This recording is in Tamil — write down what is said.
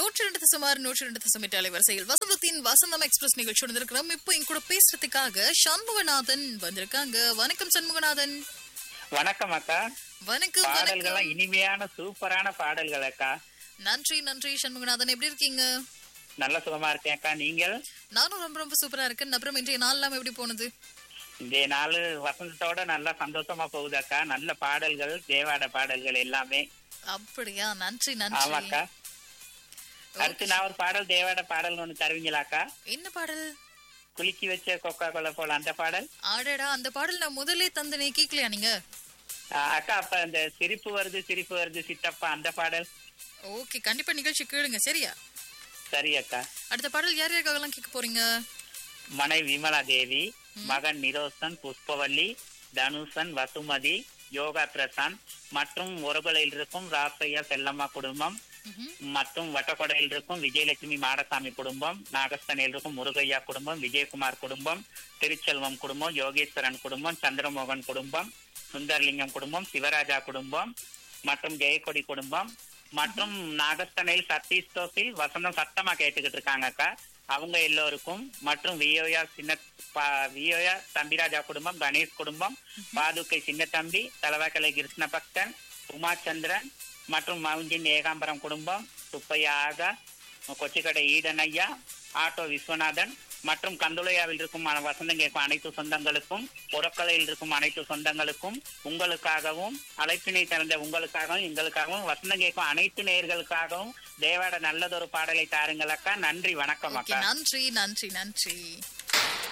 நூற்றி ரெண்டு சுமார் நூற்றி ரெண்டு தசமிட்டு அலைவரிசையில் வசந்தத்தின் வசந்தம் எக்ஸ்பிரஸ் நிகழ்ச்சி வந்திருக்கிறோம் இப்போ என் கூட பேசுறதுக்காக சண்முகநாதன் வந்திருக்காங்க வணக்கம் சண்முகநாதன் வணக்கம் அக்கா வணக்கம் வணக்கம் பாடல்கள்லாம் இனிமையான சூப்பரான பாடல்கள் அக்கா நன்றி நன்றி சண்முகநாதன் எப்படி இருக்கீங்க நல்ல சுகமா இருக்கேன் அக்கா நீங்கள் நானும் ரொம்ப ரொம்ப சூப்பரா இருக்கேன் அப்புறம் இன்றைய நாள் எல்லாம் எப்படி போனது இந்த நாள் வசந்தத்தோட நல்லா சந்தோஷமா போகுது அக்கா நல்ல பாடல்கள் தேவாட பாடல்கள் எல்லாமே அப்படியா நன்றி ஆமா நன்றி அக்கா அடுத்து நான் ஒரு பாடல் தேவாட பாடல் ஒண்ணு தருவீங்களா அக்கா என்ன பாடல் குலுக்கி வச்ச கொக்கா கொலை போல அந்த பாடல் ஆடடா அந்த பாடல் நான் முதல்லே தந்தனே கேட்கலையா நீங்க ஆ, அக்கா அப்ப அந்த சிரிப்பு வருது சிரிப்பு வருது சித்தப்பா அந்த பாடல் ஓகே கண்டிப்பா நிகழ்ச்சி கேளுங்க சரியா சரி அக்கா அடுத்த பாடல் யார் யாருக்காகலாம் கேட்க போறீங்க மனை விமலா தேவி மகன் நிரோசன் புஷ்பவல்லி தனுஷன் வசுமதி யோகா பிரசாந்த் மற்றும் ஒருகலையில் இருக்கும் ராசையா செல்லம்மா குடும்பம் ம்ஹும். மற்றும் வட்டக்கொடையில் இருக்கும் விஜயலட்சுமி மாடசாமி குடும்பம் நாகஸ்தனில் இருக்கும் முருகையா குடும்பம் விஜயகுமார் குடும்பம் திருச்செல்வம் குடும்பம் யோகேஸ்வரன் குடும்பம் சந்திரமோகன் குடும்பம் சுந்தரலிங்கம் குடும்பம் சிவராஜா குடும்பம் மற்றும் ஜெயக்கொடி குடும்பம் மற்றும் நாகஸ்தனையில் சத்தீஷ் தோப்பில் வசந்தம் சத்தமா கேட்டுக்கிட்டு இருக்காங்க அக்கா அவங்க எல்லோருக்கும் மற்றும் வியோயா சின்ன பா- வியோயா தம்பிராஜா குடும்பம் கணேஷ் குடும்பம் பாதுகை சின்ன தம்பி தலவாக்கலை கிருஷ்ண பக்தன் உமாச்சந்திரன் மற்றும் மவுஞ்சின் ஏகாம்பரம் குடும்பம் சுப்பையா ஆகா கொச்சிக்கடை ஈடன் ஐயா ஆட்டோ விஸ்வநாதன் மற்றும் கந்துளையாவில் இருக்கும் அன- வசந்தம் கேட்கும் அனைத்து சொந்தங்களுக்கும் புறக்கலையில் இருக்கும் அனைத்து சொந்தங்களுக்கும் உங்களுக்காகவும் அழைப்பினை திறந்த உங்களுக்காகவும் எங்களுக்காகவும் வசந்தம் கேட்கும் அனைத்து நேயர்களுக்காகவும் தேவாட நல்லதொரு பாடலை தாருங்கள் அக்கா நன்றி வணக்கம் ஓகே அக்கா நன்றி நன்றி நன்றி